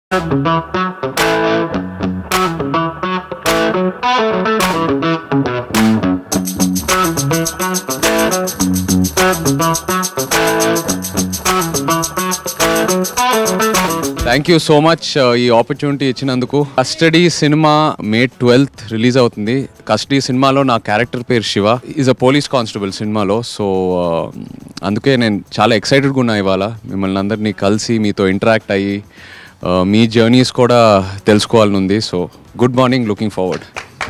Thank you so much ఈ opportunity ఇచ్చినందుకు Custody cinema May twelfth release అవుతుంది Custody సినిమాలో నా క్యారెక్టర్ పేరు Shiva is a police constable సినిమాలో సో అందుకే నేను చాలా ఎక్సైటెడ్గా ఉన్నా ఇవాళ మిమ్మల్ని అందరినీ కలిసి మీతో ఇంటరాక్ట్ అయ్యి uh, మీ జర్నీస్ కూడా తెలుసుకోవాలని ఉంది so good morning looking forward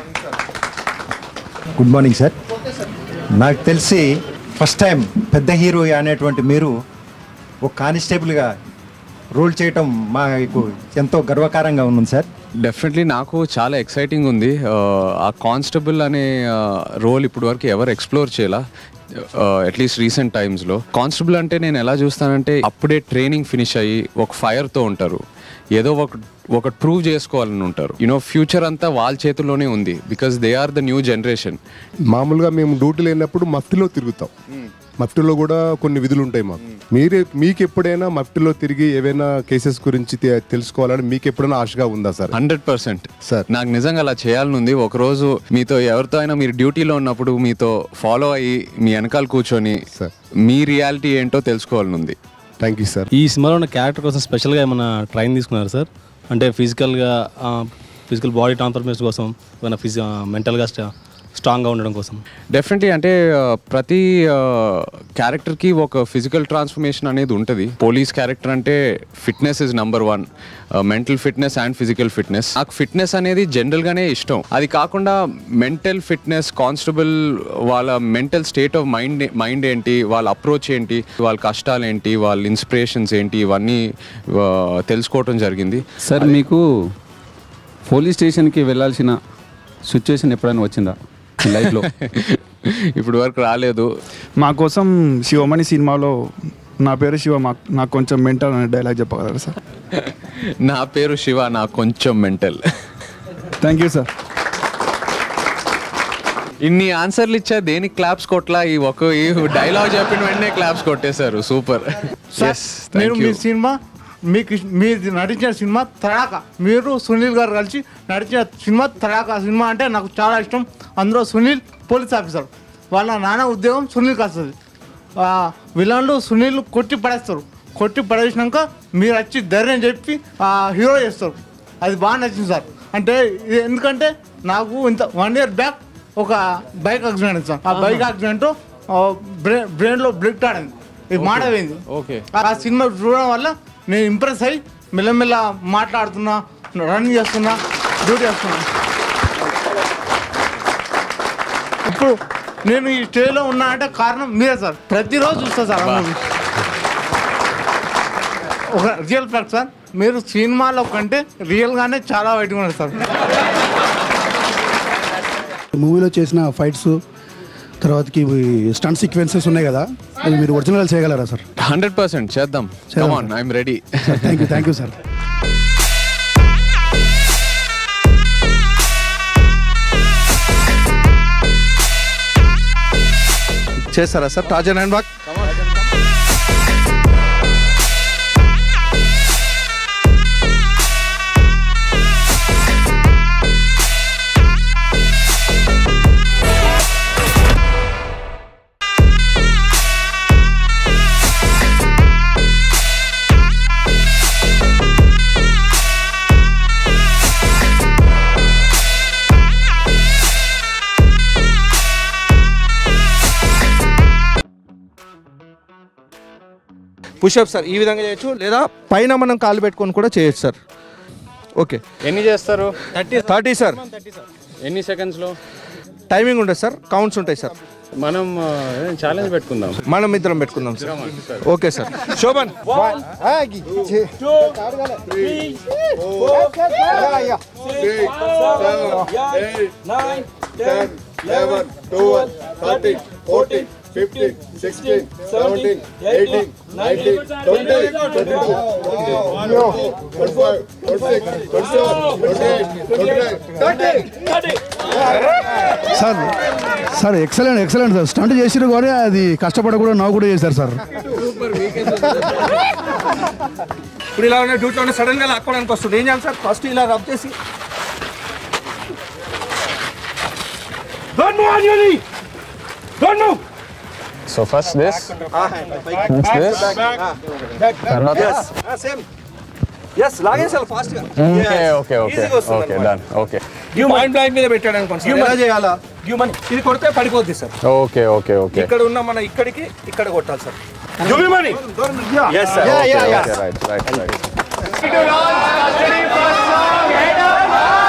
good morning sir నాకు తెలిసి ఫస్ట్ టైం పెద్ద హీరో అనేటువంటి మీరు ఒక కానిస్టేబుల్గా రోల్ చేయటం మాకు ఎంతో గర్వకారంగా ఉంది సార్ డెఫినెట్లీ నాకు చాలా ఎక్సైటింగ్ ఉంది Uh, ఆ కానిస్టేబుల్ అనే రోల్ ఇప్పుడు వరకు ఎవరు ఎక్స్ప్లోర్ చేయాల అట్లీస్ట్ రీసెంట్ టైమ్స్లో కానిస్టేబుల్ అంటే నేను ఎలా చూస్తానంటే అప్పుడే ట్రైనింగ్ ఫినిష్ అయ్యి ఒక ఫైర్తో ఉంటారు ఏదో ఒక ఒకటి ప్రూవ్ చేసుకోవాలని ఉంటారు యూనో ఫ్యూచర్ అంతా వాళ్ళ చేతుల్లోనే ఉంది because they are the new generation మామూలుగా మేము డ్యూటీ లేనప్పుడు మఫ్టీలో తిరుగుతాం మఫ్టీలో కూడా కొన్ని విధులు ఉంటాయి మాకు మీరే మీకు ఎప్పుడైనా మఫ్టీలో తిరిగి ఏవైనా కేసెస్ గురించి తె- తెలుసుకోవాలని మీకు ఎప్పుడైనా ఆశగా ఉందా సార్ హండ్రెడ్ పర్సెంట్ సార్. నాకు నిజంగా అలా చేయాలని ఉంది ఒకరోజు మీతో ఎవరితో అయినా మీరు డ్యూటీలో ఉన్నప్పుడు మీతో ఫాలో అయ్యి మీ వెనకాల కూర్చొని సార్. మీ రియాలిటీ ఏంటో తెలుసుకోవాలని ఉంది థ్యాంక్ యూ సార్ ఈ సినిమాలో ఉన్న క్యారెక్టర్ కోసం స్పెషల్గా ఏమైనా ట్రైన్ తీసుకున్నారు సార్ అంటే ఫిజికల్గా ఫిజికల్ బాడీ ట్రాన్స్ఫర్మేషన్ కోసం ఏమైనా ఫిజి మెంటల్గా స్ట్రాంగ్గా ఉండడం కోసం డెఫినెట్లీ అంటే ఆ, ప్రతి క్యారెక్టర్కి ఒక ఫిజికల్ ట్రాన్స్ఫర్మేషన్ అనేది ఉంటుంది పోలీస్ క్యారెక్టర్ అంటే fitness is number one mental fitness and physical fitness నాకు ఫిట్నెస్ అనేది జనరల్గానే ఇష్టం అది కాకుండా మెంటల్ ఫిట్నెస్ కానిస్టేబుల్ వాళ్ళ mental state of mind mind ఏంటి వాళ్ళ అప్రోచ్ ఏంటి వాళ్ళ కష్టాలు ఏంటి వాళ్ళ ఇన్స్పిరేషన్స్ ఏంటి ఇవన్నీ ఆ, తెలుసుకోవటం జరిగింది సార్ మీకు పోలీస్ స్టేషన్కి వెళ్ళాల్సిన సిచ్యువేషన్ ఎప్పుడైనా వచ్చిందా మీ లైఫ్లో ఇప్పుడు వరకు రాలేదు మా కోసం శివమణి సినిమాలో నా పేరు శివ మా నాకు కొంచెం మెంటల్ అనే డైలాగ్ చెప్పగలరా సార్ నా పేరు శివ నాకు కొంచెం మెంటల్ థ్యాంక్ యూ సార్ ఇన్ని ఆన్సర్లు ఇచ్చా దేనికి క్లాప్స్ కొట్లా ఈ ఒక ఈ డైలాగ్ చెప్పిన వెంటనే క్లాప్స్ కొట్టేశారు సూపర్ ఎస్ నేను మీ సినిమా మీకు ఇష్- మీరు నటించిన సినిమా తడాక మీరు సునీల్ గారు కలిసి నటించిన సినిమా తడాక సినిమా అంటే నాకు చాలా ఇష్టం అందులో సునీల్ పోలీస్ ఆఫీసర్ వాళ్ళ నాన్న ఉద్యోగం సునీల్కి వస్తుంది ఆ, విలన్లు సునీల్ కొట్టి పడేస్తారు కొట్టి పడేసినాక మీరు వచ్చి ధైర్యం చెప్పి ఆ, హీరో చేస్తారు అది బాగా నచ్చింది సార్ అంటే ఇది ఎందుకంటే నాకు ఇంత వన్ ఇయర్ బ్యాక్ ఒక బైక్ యాక్సిడెంట్ అయింది సార్ ఆ బైక్ యాక్సిడెంట్ బ్రెయిన్ బ్రెయిన్లో బ్లడ్ ఆడింది ఇది మాట పోయింది ఓకే ఆ సినిమా చూడడం వల్ల నేను ఇంప్రెస్ అయ్యి మెల్లమెల్ల మాట్లాడుతున్నా రన్నింగ్ చేస్తున్నా డ్యూటీ చేస్తున్నా ఇప్పుడు నేను ఈ స్టేజ్లో ఉన్నా అంటే కారణం మీరే సార్ ప్రతిరోజు చూస్తా సార్ ఆ movie. ఒక రియల్ ఫ్యాక్ట్ సార్ మీరు సినిమాలో కంటే రియల్గానే చాలా బయటకు ఉన్నారు సార్ మూవీలో చేసిన ఫైట్స్ తర్వాతకి స్టంట్ సీక్వెన్సెస్ ఉన్నాయి కదా అవి మీరు ఒరిజినల్ చేయగలరా సార్ హండ్రెడ్ పర్సెంట్ చేద్దాం చేద్దాం, come on I'm ready thank you thank you sir చేస్తారా సార్ టాజన్ అండ్ బాక్ పుషప్ సార్ ఈ విధంగా చేయొచ్చు లేదా పైన మనం కాలు పెట్టుకొని కూడా చేయొచ్చు సార్ ఓకే ఎన్ని చేస్తారు థర్టీ సార్ ఎన్ని సెకండ్స్లో టైమింగ్ ఉంటుంది సార్ కౌంట్స్ ఉంటాయి సార్ మనం ఛాలెంజ్ పెట్టుకుందాం మనం ఇద్దరం పెట్టుకుందాం sir okay sir Shobhan sir sir excellent excellent sir stunt చేసిరు కానీ అది కష్టపడ కూడా నవ్వు కూడా చేశారు సార్ ఇప్పుడు ఇలా ఉన్న డ్యూటీలో ఉన్న సడన్ గా లాక్కోవడానికి వస్తుంది ఏం చేయాలి సార్ ఫస్ట్ ఇలా రబ్ చేసి డోంట్ మూవ్ ఆన్ యూని don't move so first this same ఎస్ లాగేసాలి ఫాస్ట్ గా okay okay okay okay done okay point blank మీద పెట్టాడు అనుకోండి సార్ ఎలా చేయాలా గివ్ మనీ ఇది కొడితే పడిపోద్ది సార్ ఓకే ఓకే ఓకే ఇక్కడ ఉన్న మన ఇక్కడికి ఇక్కడ కొట్టాలి sir give me money yes sir right right right